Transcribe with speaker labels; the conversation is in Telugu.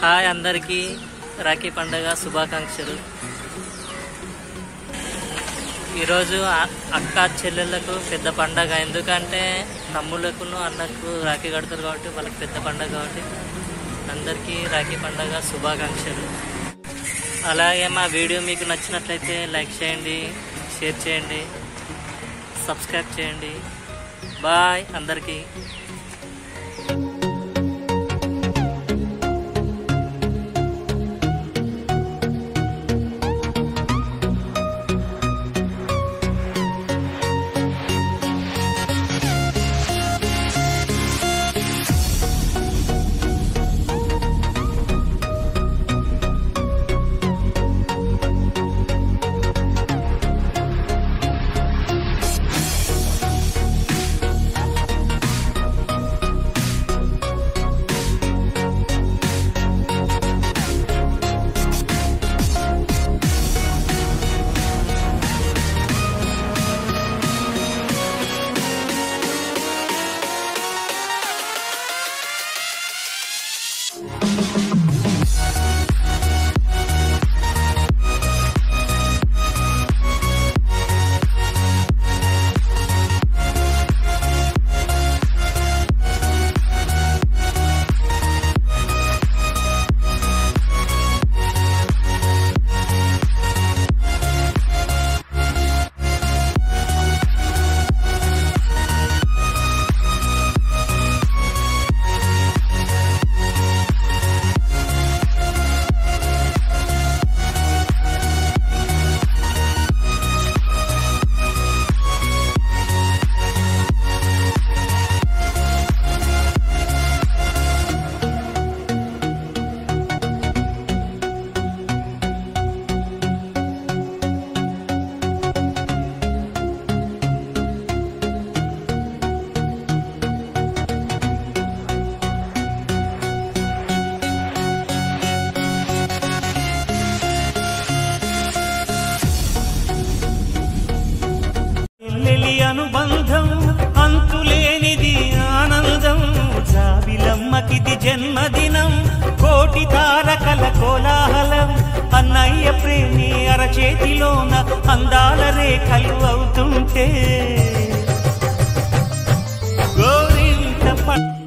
Speaker 1: హాయ్ అందరికీ రాఖీ పండగ శుభాకాంక్షలు ఈరోజు అ- అక్క చెల్లెళ్ళకు పెద్ద పండగ ఎందుకంటే తమ్ముళ్ళకును అన్నకు రాఖీ కడతారు కాబట్టి వాళ్ళకి పెద్ద పండగ కాబట్టి అందరికీ రాఖీ పండగ శుభాకాంక్షలు అలాగే మా వీడియో మీకు నచ్చినట్లయితే లైక్ చేయండి షేర్ చేయండి సబ్స్క్రైబ్ చేయండి బాయ్ అందరికీ
Speaker 2: చెల్లెలి అనుబంధం అంతులేనిది ఆనందం జాబిలమ్మకిది జన్మదినం కోటి తారకల కోలాహలం అన్నయ్య ప్రేమి అరచేతిలోన అందాల రేఖలు అవుతుంటే గోరింట పట్టు